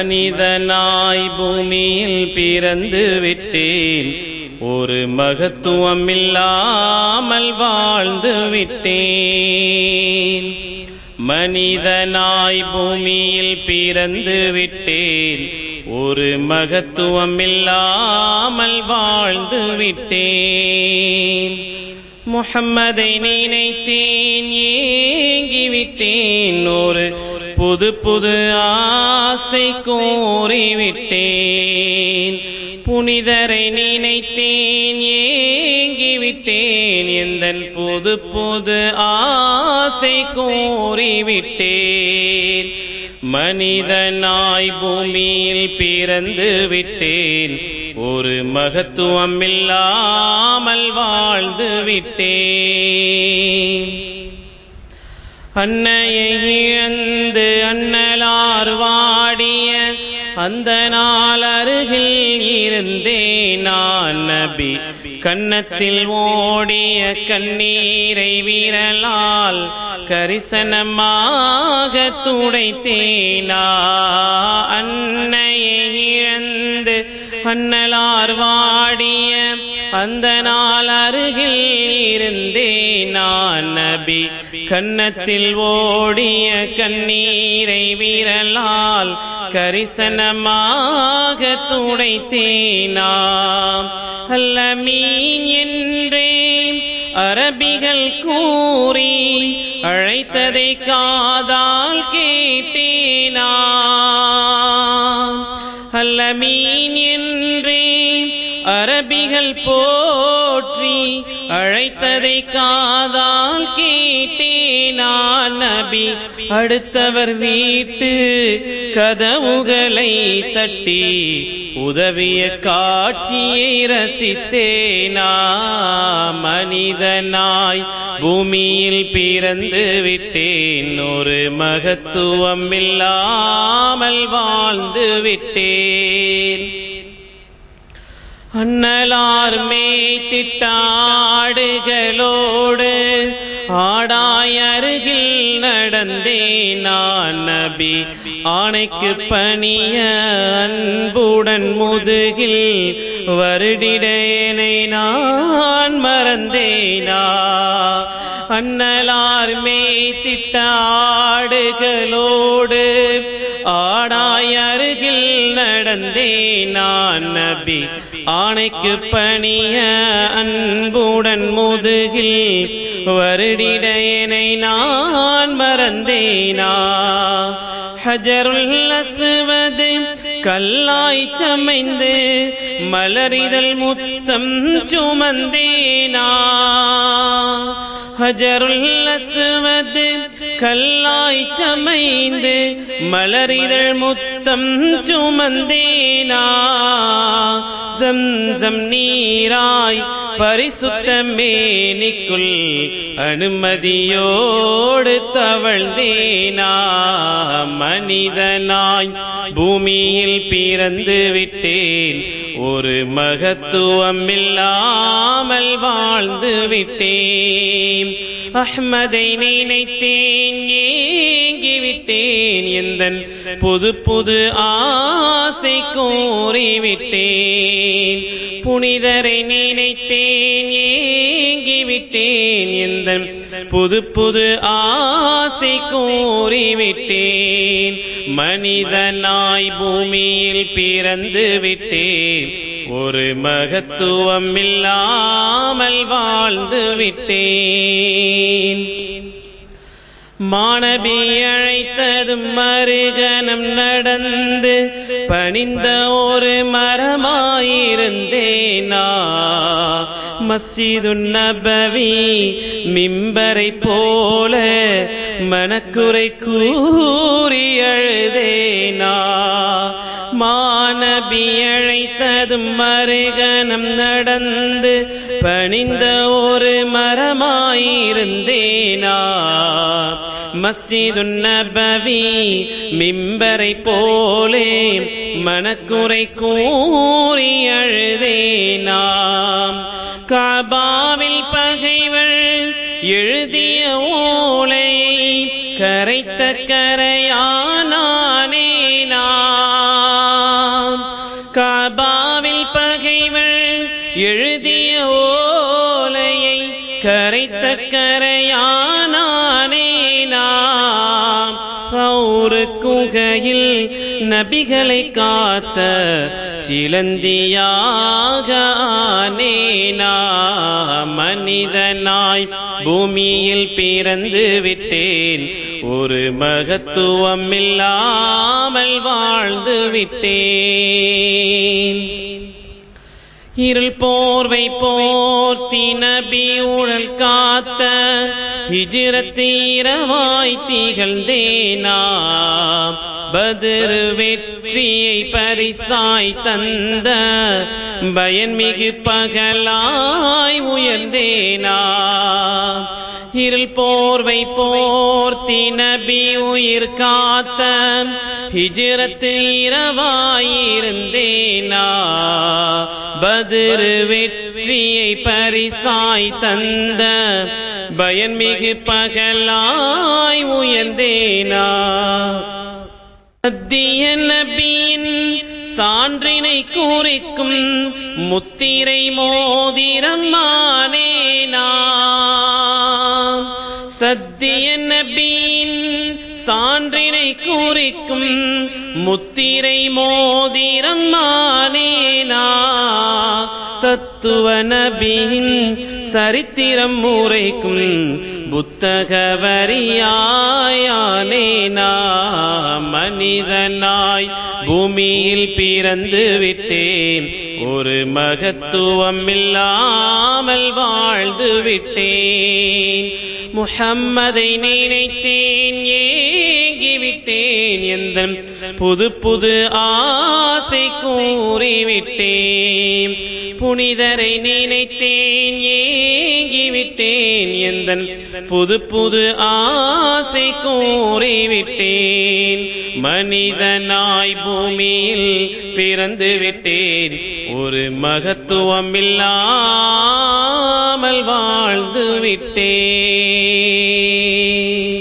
மனிதனாய் பூமியில் பிறந்து விட்டேன் ஒரு மகத்துவம் இல்லாமல் வாழ்ந்து விட்டேன் மனிதனாய் பூமியில் பிறந்து விட்டேன் ஒரு மகத்துவம் இல்லாமல் வாழ்ந்து விட்டேன் முஹம்மதை நினைத்தேன் ஏங்கிவிட்டேன் ஒரு புது புது ஆசை கோரிவிட்டேன் புனிதரை நினைத்தேன் ஏங்கிவிட்டேன் எந்த புது புது ஆசை கோரிவிட்டேன் மனிதனாய் பூமியில் பிறந்து விட்டேன் ஒரு மகத்துவம் இல்லாமல் வாழ்ந்து விட்டேன் அன்னையை இழந்து அண்ணலார் வாடிய அந்த நாள் அருகில் இருந்தேன் நான் நபி கன்னத்தில் ஓடிய கண்ணீரை விரலால் கரிசனமாக துடைத்தேனா அன்னையை இழந்து அண்ணலார் வாடிய அந்த நாள் அருகில் இருந்தேன் நான் நபி கன்னத்தில் ஓடிய கண்ணீரை விரலால் கரிசனமாக துடைத்தேனாம் அல்ல மீன் என்றே அரபிகள் கூறி அழைத்ததை காதால் கேட்டேனா அல்ல மீன் என்றே அரபிகள் போற்றி அழைத்ததை காதால் கேட்டேனா நபி அடுத்தவர் வீட்டு கதவுகளை தட்டி உதவிய காட்சியை ரசித்தேனா மனிதனாய் பூமியில் பிறந்து விட்டேன் ஒரு மகத்துவம் இல்லாமல் வாழ்ந்து விட்டேன் அன்னலார் மேய்த்திட்டாடுகளோடு ஆடாய் அருகில் நடந்தேன் நான் நபி ஆணைக்கு பணிய அன்புடன் முதுகில் வருடிடேனை நான் மறந்தேனா அன்னலார் மேய்த்திட்டாடுகளோடு ஆடாய் அருகில் நடந்தேன் நான் நபி ஆணைக்கு பணிய அன்புடன் முதுகில் வருடிடையனை நான் மறந்தேனா ஹஜருல் அஸ்வது கல்லாய் சமைந்து மலரிதழ் முத்தம் சுமந்தேனா ஹஜருல் அஸ்வது கல்லாய் சமைந்து மலரிதழ் முத்தம் சுமந்தேனா ஜம் நீராய் பரிசுத்த மேனிக்குள் அனுமதியோடு தவழ்ந்தேனா மனிதனாய் பூமியில் பிறந்து விட்டேன் ஒரு மகத்துவம் இல்லாமல் வாழ்ந்து விட்டேன் அஹ்மதை நினைத்தேன் ஏங்கிவிட்டேன் எந்த புது புது ஆசை கோரிவிட்டேன் புனிதரை நினைத்தேன் ஏங்கிவிட்டேன் எந்த புது புது ஆசை கோரிவிட்டேன் மனிதனாய் பூமியில் பிறந்து விட்டேன் ஒரு மகத்துவம் இல்லாமல் வாழ்ந்து விட்டேன் மாணவி அழைத்ததும் மறுகணம் நடந்து பணிந்த ஒரு மரமாயிருந்தேனா மஸ்ஜிது நபவி மிம்பரை போல மனக்குறை கூறி அழுதேனா மாணவி அழைத்ததும் மறுகணம் நடந்து பணிந்த ஒரு மரமாயிருந்தேனா மஸ்ஜிது நபவி மிம்பரை போலே மனக்குறை கூறி அழுதேனாம் காபாவில் பகைவள் எழுதிய ஓலை கரைத்த கரையானேனா காபாவில் பகைவள் எழுதிய ஓலையை கரைத்த கரையானானே நாம் கௌரு குகையில் நபிகளை காத்த சிலந்தியாக ஆனேனா மனிதனாய் பூமியில் பிறந்து விட்டேன் ஒரு மகத்துவம் இல்லாமல் வாழ்ந்து விட்டேன் இருள் போர்வை போர்த்தி நபி ஊழல் காத்த ஹிஜிரத்து இரவாய் திகழ்ந்தேனா பதிரு வெற்றியை பரிசாய் தந்த பயன்மிகு பகலாய் உயர்ந்தேனா இருள் போர்வை போர்த்தி நபி உயிர் காத்த ஹிஜரத்து இரவாயிருந்தேனா பதிரு வெற்றியை பரிசாய் தந்த பயன்மிகு பகலாய் உயர்ந்தேனா சத்திய நபியின் சான்றினை குறிக்கும் முத்திரை மோதிரம் ஆனேனா சத்திய நபியின் சான்றினை குறிக்கும் முத்திரை மோதிரம் ஆனேனா தத்துவ நபியின் சரித்திரம் உரைக்கும் புத்தக வரியாயானேனா மனிதனாய் பூமியில் பிறந்து விட்டேன் ஒரு மகத்துவம் இல்லாமல் வாழ்ந்து விட்டேன் முஹம்மதை நினைத்தேன் ஏங்கிவிட்டேன் எந்த புது புது ஆசை கூறிவிட்டேன் புனிதரை நினைத்தேன் ஏங்கிவிட்டேன் எந்த புது புது ஆசை கூறிவிட்டேன் மனிதனாய் பூமியில் பிறந்து விட்டேன் ஒரு மகத்துவம் இல்லாமல் வாழ்ந்து விட்டேன்